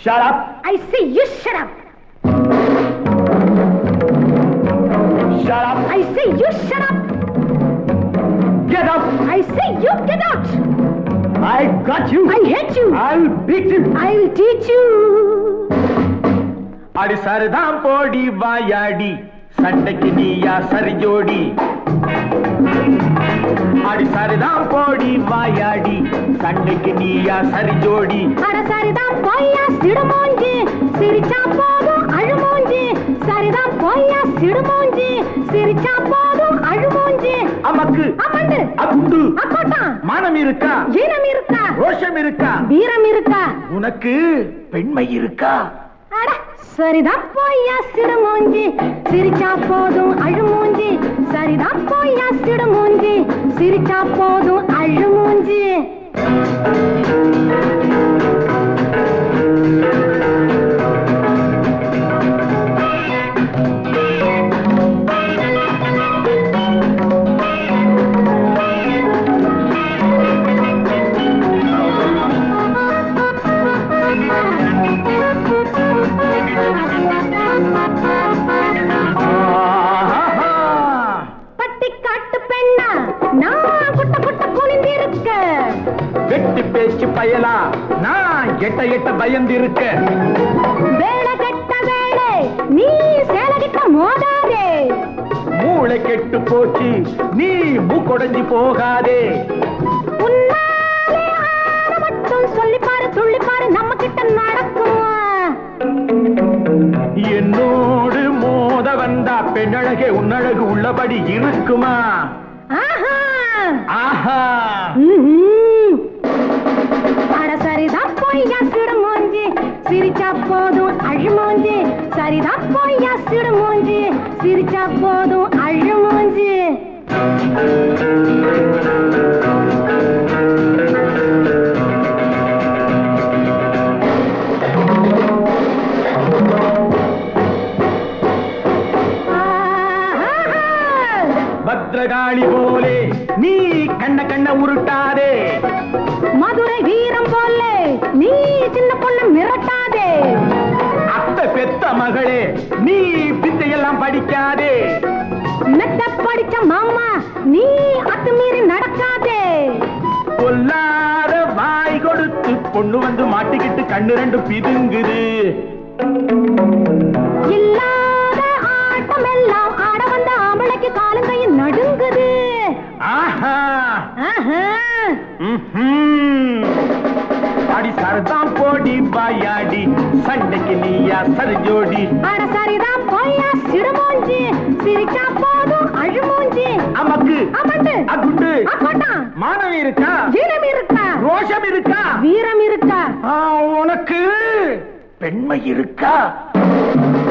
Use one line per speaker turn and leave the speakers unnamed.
Shut up.
I say you shut up.
Shut up.
I say you shut up.
Get up.
I say you get out.
I got you.
I hate you.
I'll beat you.
I'll teach you.
அடி சரிதான் போடி வாயாடி சண்டைக்கு நீயா சரி ஜோடி அடி சரிதான் போடி வாயாடி சண்டைக்கு நீயா சரி ஜோடி
அட சரிதான் பொய்யா சிடுமோஞ்சி சிரிச்சா போதும் அழுமோஞ்சி சரிதான் பொய்யா சிடுமோஞ்சி சிரிச்சா போதும் அழுமோஞ்சி
அமக்கு
அமண்டு
அகுண்டு
அக்கோட்டான்
மானம் இருக்கா
ஈனம் இருக்கா
ரோஷம் இருக்கா
வீரம் இருக்கா
உனக்கு பெண்மை இருக்கா
அட சரிதான் பொய்யா சிடுமோஞ்சி சிரிச்சா போதும் அழுமூஞ்சி சரிதான் பொய்யா சிடுமூஞ்சி சிரிச்சா போதும் அழுமூஞ்சி
ஆஹா.
பட்டி காட்டு பெண்ணா நான் குட்ட குட்ட குனிந்திருக்க
வெட்டி பேச்சு பயலா நான் எட்ட எட்ட பயந்திருக்க
வேலை கெட்ட வேலை நீ சேலை கிட்ட மோதாதே
மூளை கெட்டு போச்சு நீ மூக்கொடைஞ்சு போகாதே
உன்னாலே ஆட மட்டும் சொல்லி பாரு துள்ளி பாரு நம்ம கிட்ட நடக்குமா
என்னோடு மோத வந்தா பெண்ணழகே உன்னழகு உள்ளபடி இருக்குமா
ஆஹா
ஆஹா
ம்ஹும். அட சரிதான் பொய்யா சிடு மூஞ்சி சிரிச்சா போதும் அழு மூஞ்சி சரிதான் பொய்யா சிடு மூஞ்சி சிரிச்சா போதும் அழு மூஞ்சி ஆஹா.
பத்ரகாளி போலே நீ கண்ண கண்ண உருட்டாதே
மதுரை வீரம் போல நீ சின்ன பொண்ணு மிரட்டாதே
அத்த பெத்த மகளே நீ பித்தையெல்லாம் படிக்காதே
மெத்த படிச்ச மாமா நீ அத்துமீறி நடக்காதே
பொல்லாத வாய் கொடுத்து பொண்ணு வந்து மாட்டிக்கிட்டு கண்ணு ரெண்டு பிதுங்குது
இல்லாத ஆட்டம் எல்லாம் ஆட வந்த ஆம்பளைக்கு காலங்கையும் நடுங்குது
ஆஹா
ஆஹா.
ம்ஹும். அடி சரதான் போடி பாயாடி சண்டைக்கு நீயா சரி ஜோடி
அட சரிதான் பொய்யா சிடுமூஞ்சி சிரிச்சா போதும் அழுமூஞ்சி
அமக்கு
அமட்டு
அகுண்டு
அக்கோட்டான்
மானம் இருக்கா
வீரம் இருக்கா
ரோஷம் இருக்கா
வீரம் இருக்கா
ஆ, உனக்கு பெண்மை இருக்கா